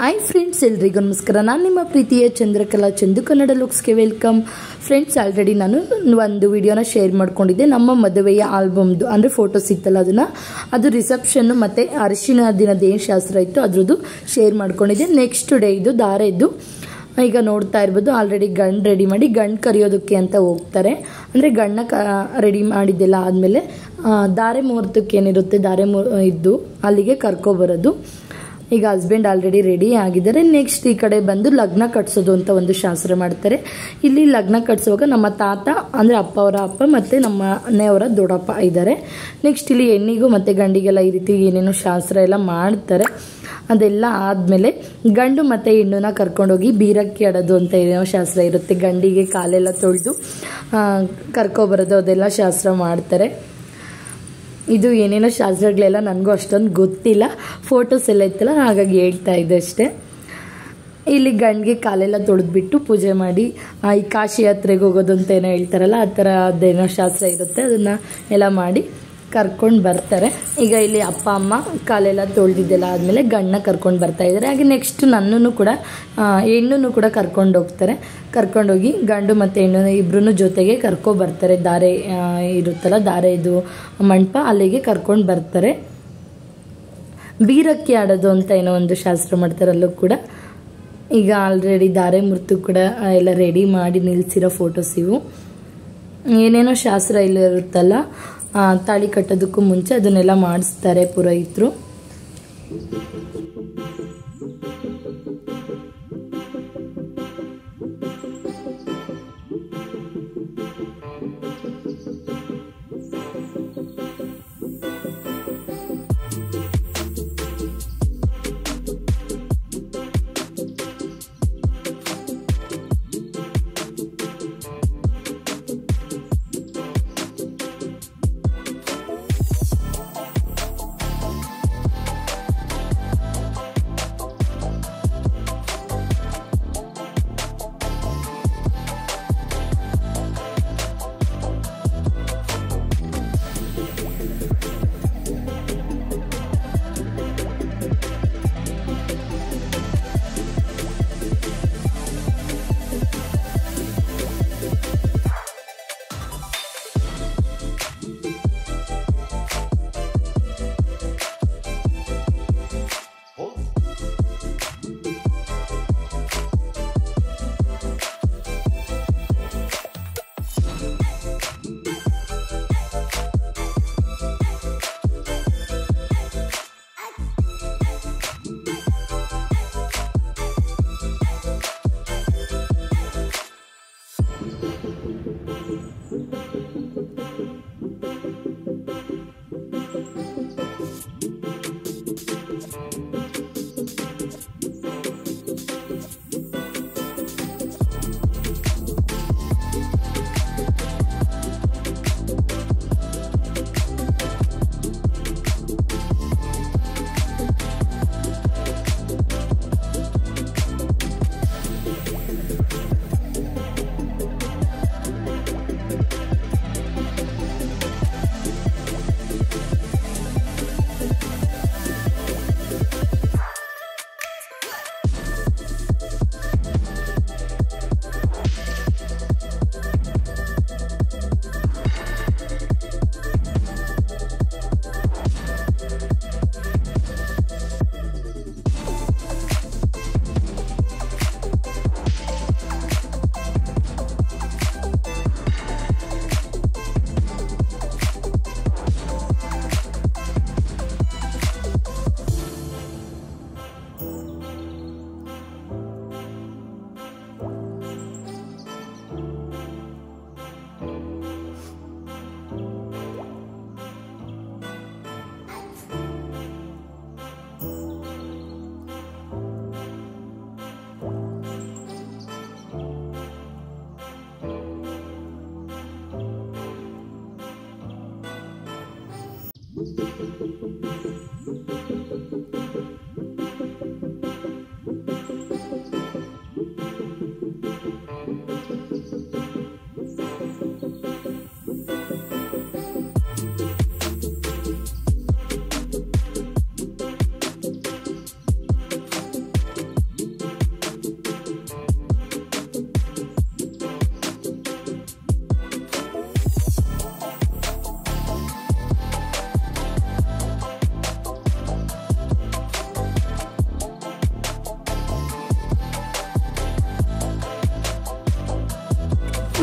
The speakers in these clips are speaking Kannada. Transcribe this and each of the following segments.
ಹಾಯ್ ಫ್ರೆಂಡ್ಸ್ ಎಲ್ರಿಗೂ ನಮಸ್ಕಾರ ನಾನು ನಿಮ್ಮ ಪ್ರೀತಿಯ ಚಂದ್ರಕಲಾ ಚಂದು ಕನ್ನಡ ಲುಕ್ಸ್ಗೆ ವೆಲ್ಕಮ್ ಫ್ರೆಂಡ್ಸ್ ಆಲ್ರೆಡಿ ನಾನು ಒಂದು ವಿಡಿಯೋನ ಶೇರ್ ಮಾಡ್ಕೊಂಡಿದ್ದೆ ನಮ್ಮ ಮದುವೆಯ ಆಲ್ಬಮ್ದು ಅಂದರೆ ಫೋಟೋಸ್ ಇತ್ತಲ್ಲ ಅದನ್ನು ಅದು ರಿಸೆಪ್ಷನ್ನು ಮತ್ತು ಅರಿಶಿನ ದಿನದ ಏನು ಶಾಸ್ತ್ರ ಇತ್ತು ಅದ್ರದ್ದು ಶೇರ್ ಮಾಡ್ಕೊಂಡಿದ್ದೆ ನೆಕ್ಸ್ಟ್ ಡೇ ಇದು ದಾರೆ ಇದ್ದು ಈಗ ನೋಡ್ತಾ ಇರ್ಬೋದು ಆಲ್ರೆಡಿ ಗಂಡು ರೆಡಿ ಮಾಡಿ ಗಂಡು ಕರಿಯೋದಕ್ಕೆ ಅಂತ ಹೋಗ್ತಾರೆ ಅಂದರೆ ಗಂಡನ್ನ ಕ ರೆಡಿ ಮಾಡಿದ್ದೆಲ್ಲ ಆದಮೇಲೆ ದಾರೆ ಮುಹೂರ್ತಕ್ಕೆ ಏನಿರುತ್ತೆ ದಾರೆ ಮು ಇದ್ದು ಅಲ್ಲಿಗೆ ಕರ್ಕೊಬರೋದು ಈಗ ಹಸ್ಬೆಂಡ್ ಆಲ್ರೆಡಿ ರೆಡಿ ಆಗಿದ್ದಾರೆ ನೆಕ್ಸ್ಟ್ ಈ ಕಡೆ ಬಂದು ಲಗ್ನ ಕಟ್ಸೋದು ಅಂತ ಒಂದು ಶಾಸ್ತ್ರ ಮಾಡ್ತಾರೆ ಇಲ್ಲಿ ಲಗ್ನ ಕಟ್ಸುವಾಗ ನಮ್ಮ ತಾತ ಅಂದರೆ ಅಪ್ಪ ಅವರ ಅಪ್ಪ ಮತ್ತು ನಮ್ಮ ಮನೆಯವರ ದೊಡ್ಡಪ್ಪ ಇದ್ದಾರೆ ನೆಕ್ಸ್ಟ್ ಇಲ್ಲಿ ಹೆಣ್ಣಿಗೂ ಮತ್ತು ಗಂಡಿಗೆಲ್ಲ ಈ ರೀತಿ ಏನೇನೋ ಶಾಸ್ತ್ರ ಎಲ್ಲ ಮಾಡ್ತಾರೆ ಅದೆಲ್ಲ ಆದಮೇಲೆ ಗಂಡು ಮತ್ತು ಹೆಣ್ಣನ್ನ ಕರ್ಕೊಂಡೋಗಿ ಬೀರಕ್ಕೆ ಆಡೋದು ಅಂತ ಏನೋ ಶಾಸ್ತ್ರ ಇರುತ್ತೆ ಗಂಡಿಗೆ ಕಾಲೆಲ್ಲ ತೊಳೆದು ಕರ್ಕೊಬರೋದು ಅದೆಲ್ಲ ಶಾಸ್ತ್ರ ಮಾಡ್ತಾರೆ ಇದು ಏನೇನೋ ಶಾಸ್ತ್ರಗಳೆಲ್ಲ ನನಗೂ ಅಷ್ಟೊಂದು ಗೊತ್ತಿಲ್ಲ ಫೋಟೋಸ್ ಎಲ್ಲ ಇತ್ತಲ್ಲ ಹಾಗಾಗಿ ಹೇಳ್ತಾ ಇದ್ದೆ ಅಷ್ಟೇ ಇಲ್ಲಿ ಗಂಡಿಗೆ ಕಾಲೆಲ್ಲ ತೊಳೆದ್ಬಿಟ್ಟು ಪೂಜೆ ಮಾಡಿ ಈ ಕಾಶಿ ಯಾತ್ರೆಗೆ ಹೋಗೋದು ಅಂತ ಏನೋ ಹೇಳ್ತಾರಲ್ಲ ಆ ಥರ ಅದೇನೋ ಶಾಸ್ತ್ರ ಇರುತ್ತೆ ಅದನ್ನು ಎಲ್ಲ ಮಾಡಿ ಕರ್ಕೊಂಡು ಬರ್ತಾರೆ ಈಗ ಇಲ್ಲಿ ಅಪ್ಪ ಅಮ್ಮ ಕಾಲೆಲ್ಲ ತೊಳೆದಿದ್ದೆಲ್ಲ ಆದಮೇಲೆ ಗಂಡನ್ನ ಕರ್ಕೊಂಡು ಬರ್ತಾ ಇದ್ದಾರೆ ಹಾಗೆ ನೆಕ್ಸ್ಟ್ ನನ್ನನ್ನು ಕೂಡ ಹೆಣ್ಣನ್ನು ಕೂಡ ಕರ್ಕೊಂಡು ಹೋಗ್ತಾರೆ ಕರ್ಕೊಂಡೋಗಿ ಗಂಡು ಮತ್ತು ಹೆಣ್ಣು ಇಬ್ಬರೂ ಜೊತೆಗೆ ಕರ್ಕೊ ಬರ್ತಾರೆ ದಾರೆ ಇರುತ್ತಲ್ಲ ದಾರೆ ಇದು ಮಂಟಪ ಅಲ್ಲಿಗೆ ಕರ್ಕೊಂಡು ಬರ್ತಾರೆ ಬೀರಕ್ಕೆ ಆಡೋದು ಅಂತ ಏನೋ ಒಂದು ಶಾಸ್ತ್ರ ಮಾಡ್ತಾರಲ್ಲೂ ಕೂಡ ಈಗ ಆಲ್ರೆಡಿ ದಾರೆ ಮುರ್ತು ಕೂಡ ಎಲ್ಲ ರೆಡಿ ಮಾಡಿ ನಿಲ್ಲಿಸಿರೋ ಫೋಟೋಸ್ ಇವು ಏನೇನೋ ಶಾಸ್ತ್ರ ಇಲ್ಲ ಇರುತ್ತಲ್ಲ ತಾಳಿ ಕಟ್ಟೋದಕ್ಕೂ ಮುಂಚೆ ಅದನ್ನೆಲ್ಲ ಮಾಡಿಸ್ತಾರೆ ಪುರೋಹಿತರು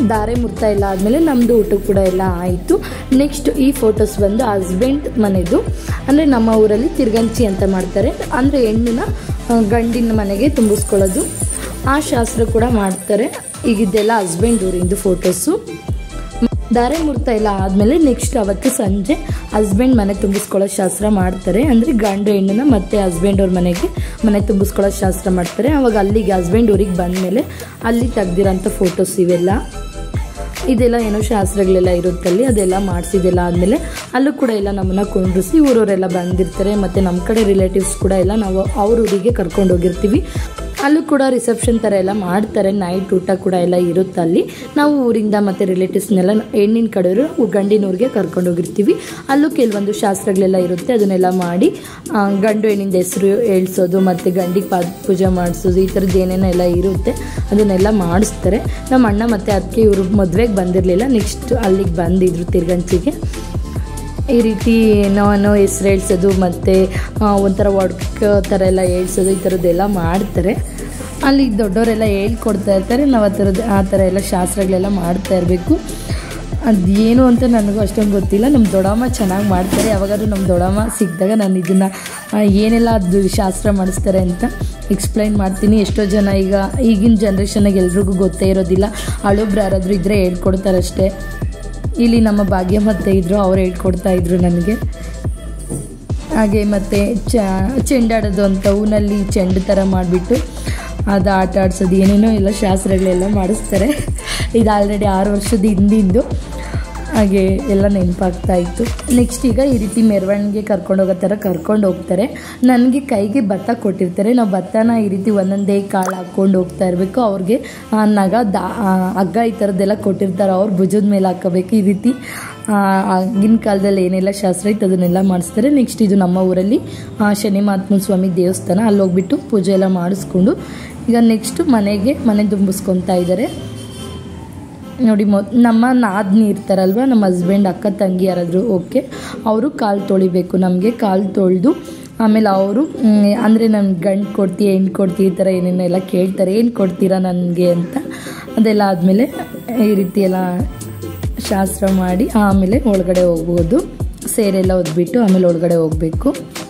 ಧಾರೆ ಮುರ್ತಾ ಎಲ್ಲ ಆದಮೇಲೆ ನಮ್ಮದು ಊಟ ಕೂಡ ಎಲ್ಲ ಆಯಿತು ನೆಕ್ಸ್ಟ್ ಈ ಫೋಟೋಸ್ ಬಂದು ಹಸ್ಬೆಂಡ್ ಮನೆದು ಅಂದರೆ ನಮ್ಮ ಊರಲ್ಲಿ ತಿರ್ಗಂಚಿ ಅಂತ ಮಾಡ್ತಾರೆ ಅಂದರೆ ಹೆಣ್ಣನ್ನ ಆ, ಗಂಡಿನ ಮನೆಗೆ ತುಂಬಿಸ್ಕೊಳ್ಳೋದು ಆ ಶಾಸ್ತ್ರ ಕೂಡ ಮಾಡ್ತಾರೆ ಈಗ ಇದೆಲ್ಲ ಹಸ್ಬೆಂಡ್ ಊರಿಂದು ಫೋಟೋಸು ಧಾರೆ ಮುಹೂರ್ತ ಎಲ್ಲ ಆದಮೇಲೆ ನೆಕ್ಸ್ಟ್ ಅವತ್ತು ಸಂಜೆ ಹಸ್ಬೆಂಡ್ ಮನೆ ತುಂಬಿಸ್ಕೊಳ್ಳೋ ಶಾಸ್ತ್ರ ಮಾಡ್ತಾರೆ ಅಂದರೆ ಗಂಡು ಹೆಣ್ಣನ್ನ ಮತ್ತೆ ಹಸ್ಬೆಂಡ್ ಅವ್ರ ಮನೆಗೆ ಮನೆ ತುಂಬಿಸ್ಕೊಳ್ಳೋ ಶಾಸ್ತ್ರ ಮಾಡ್ತಾರೆ ಅವಾಗ ಅಲ್ಲಿಗೆ ಹಸ್ಬೆಂಡ್ ಊರಿಗೆ ಬಂದಮೇಲೆ ಅಲ್ಲಿ ತೆಗ್ದಿರೋಂಥ ಫೋಟೋಸ್ ಇವೆಲ್ಲ ಇದೆಲ್ಲ ಏನೋ ಶಾಸ್ತ್ರಗಳೆಲ್ಲ ಇರುತ್ತಲ್ಲಿ ಅದೆಲ್ಲ ಮಾಡಿಸಿದೆಲ್ಲ ಆದಮೇಲೆ ಅಲ್ಲೂ ಕೂಡ ಎಲ್ಲ ನಮ್ಮನ್ನ ಕುಂಡ್ರಿಸಿ ಊರವರೆಲ್ಲ ಬಂದಿರ್ತಾರೆ ಮತ್ತು ನಮ್ಮ ಕಡೆ ರಿಲೇಟಿವ್ಸ್ ಕೂಡ ಎಲ್ಲ ನಾವು ಅವ್ರ ಊರಿಗೆ ಕರ್ಕೊಂಡು ಹೋಗಿರ್ತೀವಿ ಅಲ್ಲೂ ಕೂಡ ರಿಸೆಪ್ಷನ್ ಥರ ಎಲ್ಲ ಮಾಡ್ತಾರೆ ನೈಟ್ ಊಟ ಕೂಡ ಎಲ್ಲ ಇರುತ್ತೆ ಅಲ್ಲಿ ನಾವು ಊರಿಂದ ಮತ್ತು ರಿಲೇಟಿವ್ಸ್ನೆಲ್ಲ ಹೆಣ್ಣಿನ ಕಡೆಯವರು ಗಂಡಿನ ಊರಿಗೆ ಕರ್ಕೊಂಡು ಹೋಗಿರ್ತೀವಿ ಅಲ್ಲೂ ಕೆಲವೊಂದು ಶಾಸ್ತ್ರಗಳೆಲ್ಲ ಇರುತ್ತೆ ಅದನ್ನೆಲ್ಲ ಮಾಡಿ ಆ, ಗಂಡು ಹೆಣ್ಣಿಂದ ಹೆಸರು ಹೇಳ್ಸೋದು ಮತ್ತು ಗಂಡಿಗೆ ಪಾದ ಪೂಜೆ ಮಾಡಿಸೋದು ಈ ಥರದ್ದು ಏನೇನೋ ಎಲ್ಲ ಇರುತ್ತೆ ಅದನ್ನೆಲ್ಲ ಮಾಡಿಸ್ತಾರೆ ನಮ್ಮ ಅಣ್ಣ ಮತ್ತು ಅದಕ್ಕೆ ಇವರು ಮದುವೆಗೆ ಬಂದಿರಲಿಲ್ಲ ನೆಕ್ಸ್ಟ್ ಅಲ್ಲಿಗೆ ಬಂದಿದ್ರು ತಿರ್ಗಂಚಿಗೆ ಈ ರೀತಿ ನಾನು ಹೆಸ್ರು ಹೇಳ್ಸೋದು ಮತ್ತು ಒಂಥರ ಒಡ್ಕ ಥರ ಎಲ್ಲ ಹೇಳ್ಸೋದು ಈ ಥರದ್ದೆಲ್ಲ ಮಾಡ್ತಾರೆ ಅಲ್ಲಿ ದೊಡ್ಡವರೆಲ್ಲ ಹೇಳ್ಕೊಡ್ತಾ ಇರ್ತಾರೆ ನಾವು ಆ ಥರದ್ದು ಆ ಥರ ಎಲ್ಲ ಶಾಸ್ತ್ರಗಳೆಲ್ಲ ಮಾಡ್ತಾ ಇರಬೇಕು ಅದೇನು ಅಂತ ನನಗೂ ಅಷ್ಟೊಂದು ಗೊತ್ತಿಲ್ಲ ನಮ್ಮ ದೊಡ್ಡಮ್ಮ ಚೆನ್ನಾಗಿ ಮಾಡ್ತಾರೆ ಯಾವಾಗಾದ್ರೂ ನಮ್ಮ ದೊಡ್ಡಮ್ಮ ಸಿಕ್ಕಿದಾಗ ನಾನು ಇದನ್ನು ಏನೆಲ್ಲ ಅದು ಶಾಸ್ತ್ರ ಮಾಡಿಸ್ತಾರೆ ಅಂತ ಎಕ್ಸ್ಪ್ಲೈನ್ ಮಾಡ್ತೀನಿ ಎಷ್ಟೋ ಜನ ಈಗ ಈಗಿನ ಜನ್ರೇಷನ್ನಾಗ ಎಲ್ರಿಗೂ ಗೊತ್ತೇ ಇರೋದಿಲ್ಲ ಹಳಬ್ರು ಯಾರಾದರೂ ಇದ್ದರೆ ಹೇಳ್ಕೊಡ್ತಾರಷ್ಟೇ ಇಲ್ಲಿ ನಮ್ಮ ಭಾಗ್ಯಮತ್ತೆ ಇದ್ದರು ಅವ್ರು ಹೇಳ್ಕೊಡ್ತಾ ಇದ್ರು ನನಗೆ ಹಾಗೆ ಮತ್ತು ಚ ಚೆಂಡಾಡೋದು ಅಂತ ಹೂನಲ್ಲಿ ಚೆಂಡು ಥರ ಮಾಡಿಬಿಟ್ಟು ಅದು ಆಟ ಆಡ್ಸೋದು ಏನೇನೋ ಎಲ್ಲ ಶಾಸ್ತ್ರಗಳೆಲ್ಲ ಮಾಡಿಸ್ತಾರೆ ಇದು ಆಲ್ರೆಡಿ ಆರು ವರ್ಷದ ಹಿಂದಿಂದು ಹಾಗೆ ಎಲ್ಲ ನೆನಪಾಗ್ತಾ ಇತ್ತು ನೆಕ್ಸ್ಟ್ ಈಗ ಈ ರೀತಿ ಮೆರವಣಿಗೆ ಕರ್ಕೊಂಡು ಹೋಗೋ ಥರ ಕರ್ಕೊಂಡು ಹೋಗ್ತಾರೆ ನನಗೆ ಕೈಗೆ ಭತ್ತ ಕೊಟ್ಟಿರ್ತಾರೆ ನಾವು ಭತ್ತನ ಈ ರೀತಿ ಒಂದೊಂದೇ ಕಾಳು ಹಾಕ್ಕೊಂಡು ಹೋಗ್ತಾ ಇರಬೇಕು ಅವ್ರಿಗೆ ಆ ನಗ ದಾ ಆ ಹಗ್ಗ ಈ ಥರದ್ದೆಲ್ಲ ಕೊಟ್ಟಿರ್ತಾರೆ ಅವ್ರು ಭುಜದ ಮೇಲೆ ಹಾಕೋಬೇಕು ಈ ರೀತಿ ಆ, ಆಗಿನ ಕಾಲದಲ್ಲಿ ಏನೆಲ್ಲ ಶಾಸ್ತ್ರ ಇತ್ತು ಅದನ್ನೆಲ್ಲ ಮಾಡಿಸ್ತಾರೆ ನೆಕ್ಸ್ಟ್ ಇದು ನಮ್ಮ ಊರಲ್ಲಿ ಆ, ಶನಿ ಮಹಾತ್ಮ ಸ್ವಾಮಿ ದೇವಸ್ಥಾನ ಅಲ್ಲಿ ಹೋಗ್ಬಿಟ್ಟು ಪೂಜೆ ಎಲ್ಲ ಮಾಡಿಸ್ಕೊಂಡು ಈಗ ನೆಕ್ಸ್ಟ್ ಮನೆಗೆ ಮನೆ ತುಂಬಿಸ್ಕೊತಾ ಇದ್ದಾರೆ ನೋಡಿ ಮೊ ನಮ್ಮ ನಾದ್ನಿ ಇರ್ತಾರಲ್ವ ನಮ್ಮ ಹಸ್ಬೆಂಡ್ ಅಕ್ಕ ತಂಗಿ ಯಾರಾದರೂ ಓಕೆ ಅವರು ಕಾಲು ತೊಳಿಬೇಕು ನಮಗೆ ಕಾಲು ತೊಳೆದು ಆಮೇಲೆ ಅವರು ಅಂದರೆ ನಾನು ಗಂಡು ಕೊಡ್ತೀಯ ಹೆಣ್ಣು ಕೊಡ್ತೀಯ ಈ ಥರ ಏನೇನೋ ಎಲ್ಲ ಕೇಳ್ತಾರೆ ಏನು ಕೊಡ್ತೀರಾ ನನಗೆ ಅಂತ ಅದೆಲ್ಲ ಆದಮೇಲೆ ಈ ರೀತಿ ಎಲ್ಲ ಶಾಸ್ತ್ರ ಮಾಡಿ ಆಮೇಲೆ ಒಳಗಡೆ ಹೋಗ್ಬೋದು ಸೇರೆಲ್ಲ ಒದ್ಬಿಟ್ಟು ಆಮೇಲೆ ಒಳಗಡೆ ಹೋಗಬೇಕು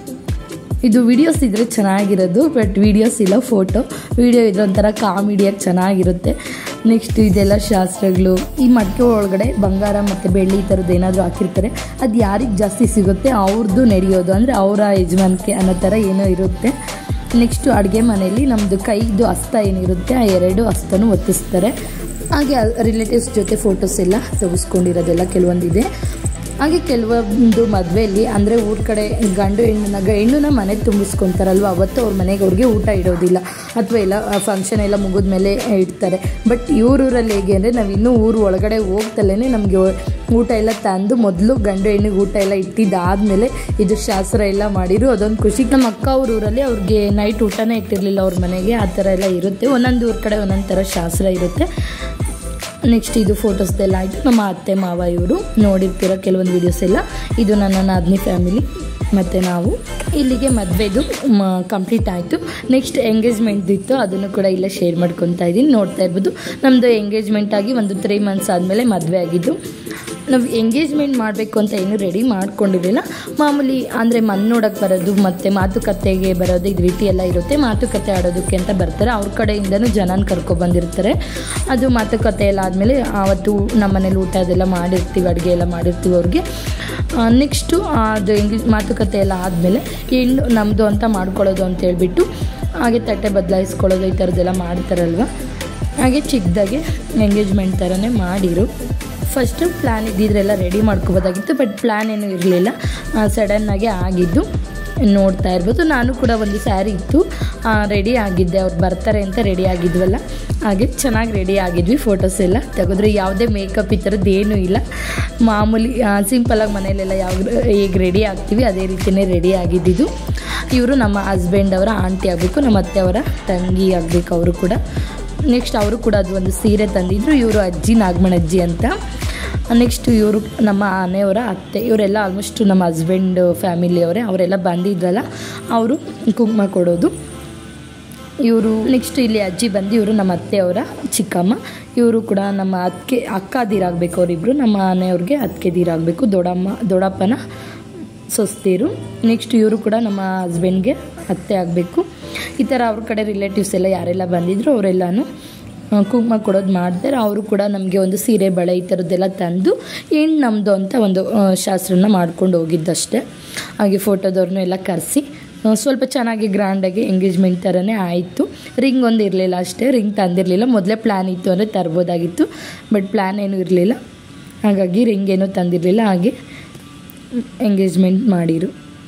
ಇದು ವಿಡಿಯೋಸ್ ಇದ್ದರೆ ಚೆನ್ನಾಗಿರೋದು ಬಟ್ ವಿಡಿಯೋಸ್ ಇಲ್ಲ ಫೋಟೋ ವಿಡಿಯೋ ಇದ್ರೆ ಒಂಥರ ಕಾಮಿಡಿಯಾಗಿ ಚೆನ್ನಾಗಿರುತ್ತೆ ನೆಕ್ಸ್ಟ್ ಇದೆಲ್ಲ ಶಾಸ್ತ್ರಗಳು ಈ ಮಡಿಕೆ ಒಳಗಡೆ ಬಂಗಾರ ಮತ್ತು ಬೆಳ್ಳಿ ಈ ಥರದ್ದು ಏನಾದರೂ ಹಾಕಿರ್ತಾರೆ ಅದು ಯಾರಿಗೆ ಜಾಸ್ತಿ ಸಿಗುತ್ತೆ ಅವ್ರದ್ದು ನಡೆಯೋದು ಅಂದರೆ ಅವರ ಯಜಮಾನಿಕೆ ಅನ್ನೋ ಥರ ಏನೋ ಇರುತ್ತೆ ನೆಕ್ಸ್ಟು ಅಡುಗೆ ಮನೆಯಲ್ಲಿ ನಮ್ಮದು ಕೈದು ಹಸ್ತ ಏನಿರುತ್ತೆ ಆ ಎರಡು ಹಸ್ತನೂ ಒತ್ತಿಸ್ತಾರೆ ಹಾಗೆ ರಿಲೇಟಿವ್ಸ್ ಜೊತೆ ಫೋಟೋಸ್ ಎಲ್ಲ ತೆಗೆಸ್ಕೊಂಡಿರೋದೆಲ್ಲ ಕೆಲವೊಂದಿದೆ ಹಾಗೆ ಕೆಲವೊಂದು ಮದುವೆಯಲ್ಲಿ ಅಂದರೆ ಊರ ಕಡೆ ಗಂಡು ಹೆಣ್ಣನ್ನ ಗ ಹೆಣ್ಣನ್ನ ಮನೆಗೆ ತುಂಬಿಸ್ಕೊತಾರಲ್ವ ಅವತ್ತು ಅವ್ರ ಮನೆಗೆ ಅವ್ರಿಗೆ ಊಟ ಇಡೋದಿಲ್ಲ ಅಥವಾ ಎಲ್ಲ ಫಂಕ್ಷನ್ ಎಲ್ಲ ಮುಗಿದ ಮೇಲೆ ಇಡ್ತಾರೆ ಬಟ್ ಇವ್ರೂರಲ್ಲಿ ಹೇಗೆ ಅಂದರೆ ನಾವು ಇನ್ನೂ ಊರು ಒಳಗಡೆ ಹೋಗ್ತಲೇ ನಮಗೆ ಊಟ ಎಲ್ಲ ತಂದು ಮೊದಲು ಗಂಡು ಹೆಣ್ಣಿಗೆ ಊಟ ಎಲ್ಲ ಇಟ್ಟಿದ್ದಾದಮೇಲೆ ಇದು ಶಾಸ್ತ್ರ ಎಲ್ಲ ಮಾಡಿರು ಅದೊಂದು ಖುಷಿ ನಮ್ಮ ಅಕ್ಕ ಅವ್ರ ಊರಲ್ಲಿ ಅವ್ರಿಗೆ ನೈಟ್ ಊಟನೇ ಇಟ್ಟಿರಲಿಲ್ಲ ಅವ್ರ ಮನೆಗೆ ಆ ಥರ ಎಲ್ಲ ಇರುತ್ತೆ ಒಂದೊಂದು ಊರ ಕಡೆ ಒಂದೊಂದು ಥರ ಶಾಸ್ತ್ರ ಇರುತ್ತೆ ನೆಕ್ಸ್ಟ್ ಇದು ಫೋಟೋಸ್ದೆಲ್ಲ ಆಯಿತು ನಮ್ಮ ಅತ್ತೆ ಮಾವ ಇವರು ನೋಡಿರ್ತಿರೋ ಕೆಲವೊಂದು ವೀಡಿಯೋಸ್ ಎಲ್ಲ ಇದು ನನ್ನ ನಾದ್ನಿ ಫ್ಯಾಮಿಲಿ ಮತ್ತು ನಾವು ಇಲ್ಲಿಗೆ ಮದುವೆದು ಕಂಪ್ಲೀಟ್ ಆಯಿತು ನೆಕ್ಸ್ಟ್ ಎಂಗೇಜ್ಮೆಂಟ್ ಇತ್ತು ಅದನ್ನು ಕೂಡ ಇಲ್ಲೇ ಶೇರ್ ಮಾಡ್ಕೊತಾ ಇದ್ದೀನಿ ನೋಡ್ತಾ ಇರ್ಬೋದು ನಮ್ಮದು ಎಂಗೇಜ್ಮೆಂಟ್ ಆಗಿ ಒಂದು ತ್ರೀ ಮಂತ್ಸ್ ಆದಮೇಲೆ ಮದುವೆ ಆಗಿದ್ದು ನಾವು ಎಂಗೇಜ್ಮೆಂಟ್ ಮಾಡಬೇಕು ಅಂತ ಏನು ರೆಡಿ ಮಾಡ್ಕೊಂಡಿರಲಿಲ್ಲ ಮಾಮೂಲಿ ಅಂದರೆ ಮಣ್ಣು ನೋಡೋಕ್ಕೆ ಬರೋದು ಮತ್ತು ಮಾತುಕತೆಗೆ ಬರೋದು ಇದು ರೀತಿ ಎಲ್ಲ ಇರುತ್ತೆ ಮಾತುಕತೆ ಆಡೋದಕ್ಕೆ ಅಂತ ಬರ್ತಾರೆ ಅವ್ರ ಕಡೆಯಿಂದನೂ ಜನನ ಕರ್ಕೊಬಂದಿರ್ತಾರೆ ಅದು ಮಾತುಕತೆ ಎಲ್ಲ ಆದಮೇಲೆ ಆವತ್ತು ನಮ್ಮ ಮನೇಲಿ ಊಟ ಅದೆಲ್ಲ ಮಾಡಿರ್ತೀವಿ ಅಡುಗೆ ಎಲ್ಲ ಮಾಡಿರ್ತೀವಿ ಅವ್ರಿಗೆ ನೆಕ್ಸ್ಟು ಅದು ಎಂಗೇಜ್ ಮಾತುಕತೆ ಎಲ್ಲ ಆದಮೇಲೆ ಹೆಣ್ಣು ನಮ್ಮದು ಅಂತ ಮಾಡ್ಕೊಳ್ಳೋದು ಅಂತ ಹೇಳ್ಬಿಟ್ಟು ಹಾಗೆ ತಟ್ಟೆ ಬದಲಾಯಿಸ್ಕೊಳ್ಳೋದು ಈ ಥರದ್ದೆಲ್ಲ ಮಾಡ್ತಾರಲ್ವ ಹಾಗೆ ಚಿಕ್ಕದಾಗೆ ಎಂಗೇಜ್ಮೆಂಟ್ ಥರನೇ ಮಾಡಿರು ಫಸ್ಟು ಪ್ಲ್ಯಾನ್ ಇದ್ದಿದ್ರೆಲ್ಲ ರೆಡಿ ಮಾಡ್ಕೋಬೋದಾಗಿತ್ತು ಬಟ್ ಪ್ಲ್ಯಾನ್ ಏನೂ ಇರಲಿಲ್ಲ ಸಡನ್ನಾಗೆ ಆಗಿದ್ದು ನೋಡ್ತಾ ಇರ್ಬೋದು ನಾನು ಕೂಡ ಒಂದು ಸ್ಯಾರಿ ಇತ್ತು ರೆಡಿ ಆಗಿದ್ದೆ ಅವ್ರು ಬರ್ತಾರೆ ಅಂತ ರೆಡಿ ಆಗಿದ್ವಲ್ಲ ಹಾಗೆ ಚೆನ್ನಾಗಿ ರೆಡಿ ಆಗಿದ್ವಿ ಫೋಟೋಸ್ ಎಲ್ಲ ತೆಗೆದ್ರೆ ಯಾವುದೇ ಮೇಕಪ್ ಈ ಥರದ್ದು ಏನೂ ಇಲ್ಲ ಮಾಮೂಲಿ ಸಿಂಪಲಾಗಿ ಮನೇಲೆಲ್ಲ ಯಾವ ಹೇಗೆ ರೆಡಿ ಆಗ್ತೀವಿ ಅದೇ ರೀತಿಯೇ ರೆಡಿ ಆಗಿದ್ದಿದ್ದು ಇವರು ನಮ್ಮ ಹಸ್ಬೆಂಡ್ ಅವರ ಆಂಟಿ ಆಗಬೇಕು ನಮ್ಮ ಅತ್ತೆಯವರ ತಂಗಿ ಆಗಬೇಕು ಅವರು ಕೂಡ ನೆಕ್ಸ್ಟ್ ಅವರು ಕೂಡ ಅದು ಒಂದು ಸೀರೆ ತಂದಿದ್ರು ಇವರು ಅಜ್ಜಿ ನಾಗಮಣಜ್ಜಿ ಅಂತ ನೆಕ್ಸ್ಟ್ ಇವರು ನಮ್ಮ ಆನೆಯವರ ಅತ್ತೆ ಇವರೆಲ್ಲ ಆಲ್ಮೋಸ್ಟ್ ನಮ್ಮ ಹಸ್ಬೆಂಡ್ ಫ್ಯಾಮಿಲಿಯವರೇ ಅವರೆಲ್ಲ ಬಂದಿದ್ರಲ್ಲ ಅವರು ಕುಂಕುಮ ಕೊಡೋದು ಇವರು ನೆಕ್ಸ್ಟ್ ಇಲ್ಲಿ ಅಜ್ಜಿ ಬಂದು ಇವರು ನಮ್ಮ ಅತ್ತೆಯವರ ಚಿಕ್ಕಮ್ಮ ಇವರು ಕೂಡ ನಮ್ಮ ಅತ್ತಿಗೆ ಅಕ್ಕದಿರಾಗಬೇಕು ಅವರಿಬ್ಬರು ನಮ್ಮ ಮನೆಯವ್ರಿಗೆ ಅತ್ತಿಗೆದಿರಾಗಬೇಕು ದೊಡ್ಡಮ್ಮ ದೊಡ್ಡಪ್ಪನ ಸೊಸ್ತೀರು ನೆಕ್ಸ್ಟ್ ಇವರು ಕೂಡ ನಮ್ಮ ಹಸ್ಬೆಂಡ್ಗೆ ಅತ್ತೆ ಆಗಬೇಕು ಈ ಥರ ಅವ್ರ ಕಡೆ ರಿಲೇಟಿವ್ಸ್ ಎಲ್ಲ ಯಾರೆಲ್ಲ ಬಂದಿದ್ರು ಅವರೆಲ್ಲನೂ ಕುಂಕುಮ ಕೊಡೋದು ಮಾಡ್ತಾರೆ ಅವರು ಕೂಡ ನಮಗೆ ಒಂದು ಸೀರೆ ಬಳೆ ಈ ಥರದ್ದೆಲ್ಲ ತಂದು ಏನು ನಮ್ಮದು ಅಂತ ಒಂದು ಆ, ಶಾಸ್ತ್ರನ ಮಾಡ್ಕೊಂಡು ಹೋಗಿದ್ದಷ್ಟೇ ಹಾಗೆ ಫೋಟೋದವ್ರನ್ನೂ ಎಲ್ಲ ಕರೆಸಿ ಸ್ವಲ್ಪ ಚೆನ್ನಾಗಿ ಗ್ರ್ಯಾಂಡಾಗಿ ಎಂಗೇಜ್ಮೆಂಟ್ ಥರನೇ ಆಯಿತು ರಿಂಗ್ ಒಂದು ಇರಲಿಲ್ಲ ಅಷ್ಟೇ ರಿಂಗ್ ತಂದಿರಲಿಲ್ಲ ಮೊದಲೇ ಪ್ಲ್ಯಾನ್ ಇತ್ತು ಅಂದರೆ ತರ್ಬೋದಾಗಿತ್ತು ಬಟ್ ಪ್ಲ್ಯಾನ್ ಏನೂ ಇರಲಿಲ್ಲ ಹಾಗಾಗಿ ರಿಂಗ್ ಏನೂ ತಂದಿರಲಿಲ್ಲ ಹಾಗೆ ಎಂಗೇಜ್ಮೆಂಟ್ ಮಾಡಿರು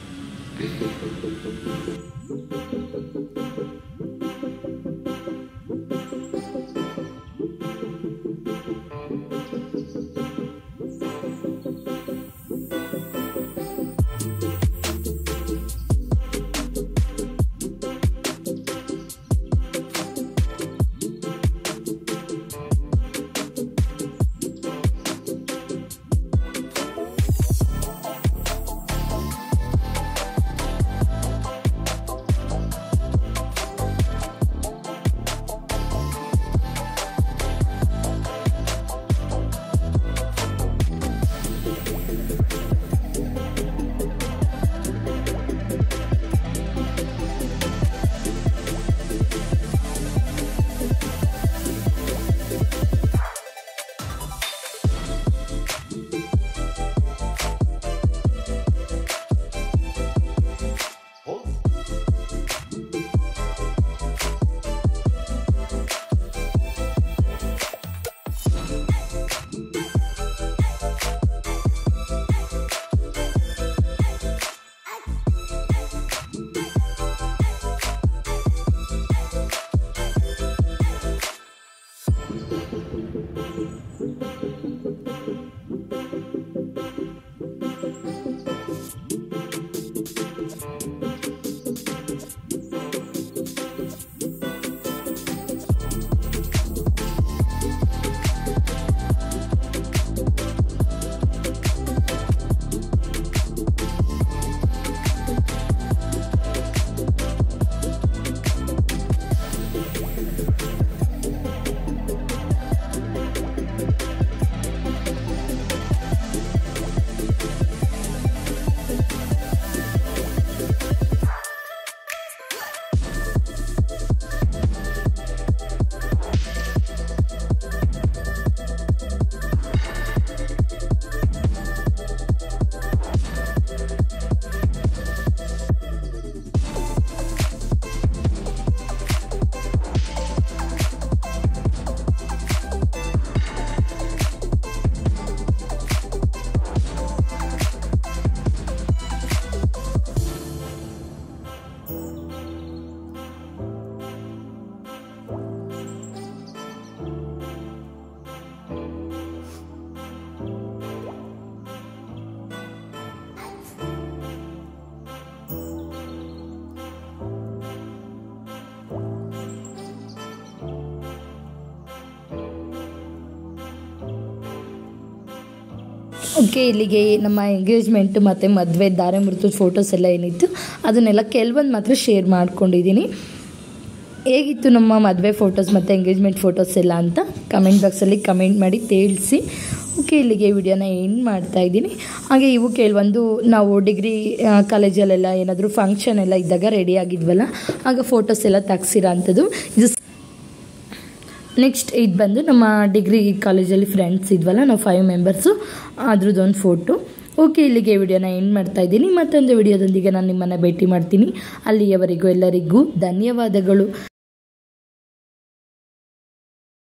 ಓಕೆ ಇಲ್ಲಿಗೆ ನಮ್ಮ ಎಂಗೇಜ್ಮೆಂಟು ಮತ್ತು ಮದುವೆ ದಾರೆ ಮುರಿದು ಫೋಟೋಸ್ ಎಲ್ಲ ಏನಿತ್ತು ಅದನ್ನೆಲ್ಲ ಕೆಲವೊಂದು ಮಾತ್ರ ಶೇರ್ ಮಾಡ್ಕೊಂಡಿದ್ದೀನಿ ಹೇಗಿತ್ತು ನಮ್ಮ ಮದುವೆ ಫೋಟೋಸ್ ಮತ್ತು ಎಂಗೇಜ್ಮೆಂಟ್ ಫೋಟೋಸ್ ಎಲ್ಲ ಅಂತ ಕಮೆಂಟ್ ಬಾಕ್ಸಲ್ಲಿ ಕಮೆಂಟ್ ಮಾಡಿ ತಿಳಿಸಿ ಓಕೆ ಇಲ್ಲಿಗೆ ವಿಡಿಯೋನ ಏನು ಮಾಡ್ತಾ ಇದ್ದೀನಿ ಹಾಗೆ ಇವು ಕೆಲವೊಂದು ನಾವು ಡಿಗ್ರಿ ಕಾಲೇಜಲ್ಲೆಲ್ಲ ಏನಾದರೂ ಫಂಕ್ಷನ್ ಎಲ್ಲ ಇದ್ದಾಗ ರೆಡಿ ಆಗಿದ್ವಲ್ಲ ಆಗ ಫೋಟೋಸ್ ಎಲ್ಲ ತೆಗ್ಸಿರೋ ಅಂಥದ್ದು ಇದು ನೆಕ್ಸ್ಟ್ ಇದು ಬಂದು ನಮ್ಮ ಡಿಗ್ರಿ ಕಾಲೇಜಲ್ಲಿ ಫ್ರೆಂಡ್ಸ್ ಇದ್ವಲ್ಲ ನಾವು ಫೈವ್ ಮೆಂಬರ್ಸು ಅದ್ರದ್ದೊಂದು ಫೋಟೋ ಓಕೆ ಇಲ್ಲಿಗೆ ವಿಡಿಯೋನ ಎಂಡ್ ಮಾಡ್ತಾ ಇದ್ದೀನಿ ಮತ್ತೊಂದು ವಿಡಿಯೋದೊಂದಿಗೆ ನಾನು ನಿಮ್ಮನ್ನು ಭೇಟಿ ಮಾಡ್ತೀನಿ ಅಲ್ಲಿಯವರೆಗೂ ಎಲ್ಲರಿಗೂ ಧನ್ಯವಾದಗಳು